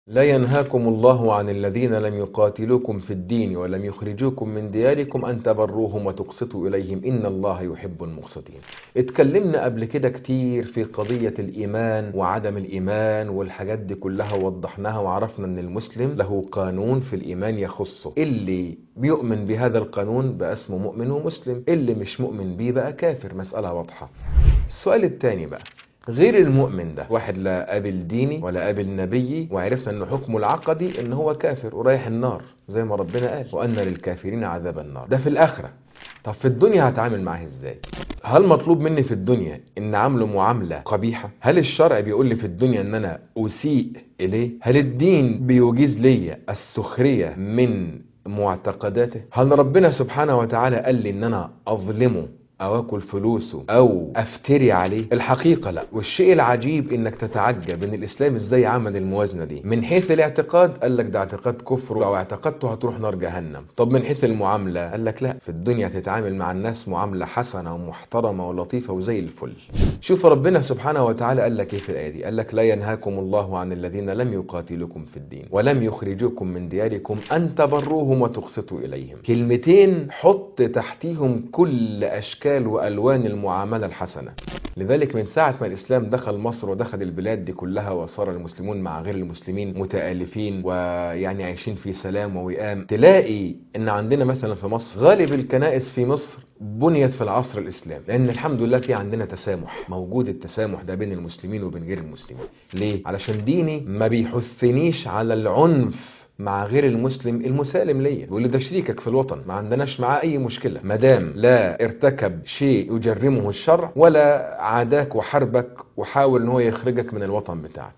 لا ينهاكم الله عن الذين لم يقاتلوكم في الدين ولم يخرجوكم من دياركم أن تبروهم وتقسطوا إليهم إن الله يحب المقسطين اتكلمنا قبل كده كتير في قضية الإيمان وعدم الإيمان والحاجات دي كلها وضحناها وعرفنا أن المسلم له قانون في الإيمان يخصه اللي بيؤمن بهذا القانون بقى اسمه مؤمن ومسلم اللي مش مؤمن بيه بقى كافر مسألة واضحة السؤال التاني بقى غير المؤمن ده واحد لا قابل ديني ولا قابل نبيي وعرفنا ان حكمه العقدي ان هو كافر ورايح النار زي ما ربنا قال وان للكافرين عذاب النار ده في الاخره طب في الدنيا هتعامل معاه ازاي هل مطلوب مني في الدنيا ان اعامله معامله قبيحه هل الشرع بيقول لي في الدنيا ان انا اسيء اليه هل الدين بيجيز لي السخريه من معتقداته هل ربنا سبحانه وتعالى قال لي ان انا اظلمه او اكل فلوسه او افتري عليه الحقيقه لا والشيء العجيب انك تتعجب ان الاسلام ازاي عمل الموازنه دي من حيث الاعتقاد قال لك ده اعتقاد كفر او اعتقدته هتروح نار جهنم طب من حيث المعامله قال لك لا في الدنيا تتعامل مع الناس معامله حسنه ومحترمه ولطيفه وزي الفل شوف ربنا سبحانه وتعالى قال لك ايه في الايه دي قال لك لا ينهاكم الله عن الذين لم يقاتلوكم في الدين ولم يخرجوكم من دياركم ان تبروهم وتقسطوا اليهم كلمتين حط تحتيهم كل اشكال اشكال والوان المعامله الحسنه لذلك من ساعه ما الاسلام دخل مصر ودخل البلاد دي كلها وصار المسلمون مع غير المسلمين متالفين ويعني عايشين في سلام ووئام تلاقي ان عندنا مثلا في مصر غالب الكنائس في مصر بنيت في العصر الاسلامي لان الحمد لله في عندنا تسامح موجود التسامح ده بين المسلمين وبين غير المسلمين ليه علشان ديني ما بيحثنيش على العنف مع غير المسلم المسالم ليا واللي ده شريكك في الوطن ما عندناش معاه اي مشكله ما دام لا ارتكب شيء يجرمه الشرع ولا عاداك وحربك وحاول ان هو يخرجك من الوطن بتاعك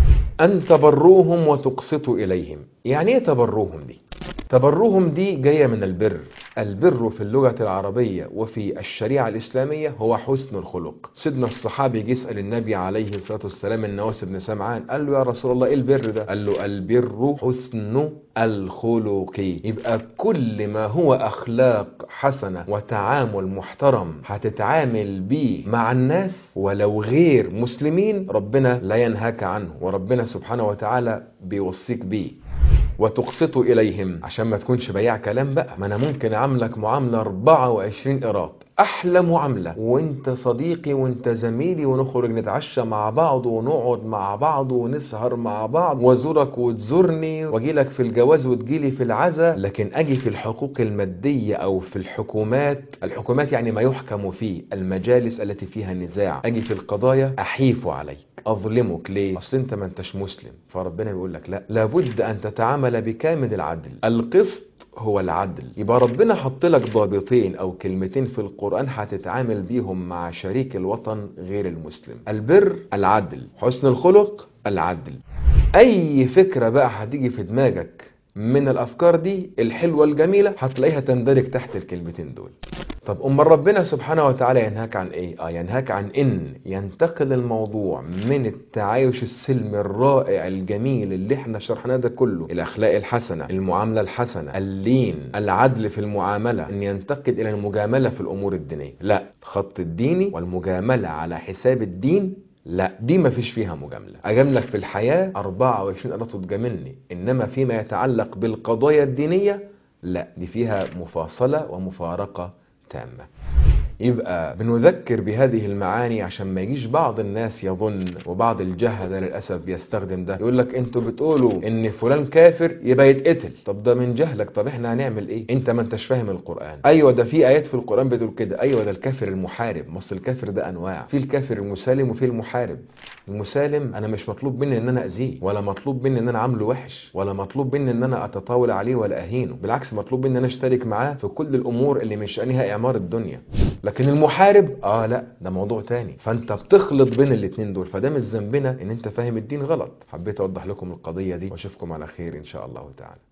ان تبروهم وتقسطوا اليهم يعني ايه تبروهم دي تبرهم دي جايه من البر البر في اللغه العربيه وفي الشريعه الاسلاميه هو حسن الخلق سيدنا الصحابي جه يسال النبي عليه الصلاه والسلام النواس بن سمعان قال له يا رسول الله ايه البر ده قال له البر حسن الخلق يبقى كل ما هو اخلاق حسنه وتعامل محترم هتتعامل بيه مع الناس ولو غير مسلمين ربنا لا ينهاك عنه وربنا سبحانه وتعالى بيوصيك بيه وتقسطوا إليهم عشان ما تكونش بياع كلام بقى ما أنا ممكن أعاملك معاملة 24 قراط أحلى معاملة وأنت صديقي وأنت زميلي ونخرج نتعشى مع بعض ونقعد مع بعض ونسهر مع بعض وأزورك وتزورني وأجي لك في الجواز وتجيلي في العزاء لكن أجي في الحقوق المادية أو في الحكومات الحكومات يعني ما يحكم فيه المجالس التي فيها نزاع أجي في القضايا أحيف عليك اظلمك ليه اصل انت ما انتش مسلم فربنا بيقول لك لا لابد ان تتعامل بكامل العدل القسط هو العدل يبقى ربنا حط لك ضابطين او كلمتين في القران هتتعامل بيهم مع شريك الوطن غير المسلم البر العدل حسن الخلق العدل اي فكره بقى هتيجي في دماغك من الافكار دي الحلوه الجميله هتلاقيها تندرج تحت الكلمتين دول طب امال ربنا سبحانه وتعالى ينهاك عن ايه اه ينهاك عن ان ينتقل الموضوع من التعايش السلمي الرائع الجميل اللي احنا شرحناه ده كله الاخلاق الحسنه المعامله الحسنه اللين العدل في المعامله ان ينتقل الى المجامله في الامور الدينيه لا الخط الديني والمجامله على حساب الدين لا دي ما فيش فيها مجاملة أجاملك في الحياة 24 قرار تجاملني إنما فيما يتعلق بالقضايا الدينية لا دي فيها مفاصلة ومفارقة تامة يبقى بنذكر بهذه المعاني عشان ما يجيش بعض الناس يظن وبعض الجهله للاسف بيستخدم ده يقول لك انتوا بتقولوا ان فلان كافر يبقى يتقتل طب ده من جهلك طب احنا هنعمل ايه انت ما انتش فاهم القران ايوه ده في ايات في القران بتقول كده ايوه ده الكافر المحارب مصر الكافر ده انواع في الكافر المسالم وفي المحارب المسالم انا مش مطلوب مني ان انا اذيه ولا مطلوب مني ان انا عامله وحش ولا مطلوب مني ان انا اتطاول عليه ولا اهينه بالعكس مطلوب مني ان انا اشترك معاه في كل الامور اللي من شانها اعمار الدنيا لكن المحارب اه لا ده موضوع تاني فانت بتخلط بين الاتنين دول فده مش ذنبنا ان انت فاهم الدين غلط حبيت اوضح لكم القضيه دي واشوفكم على خير ان شاء الله تعالى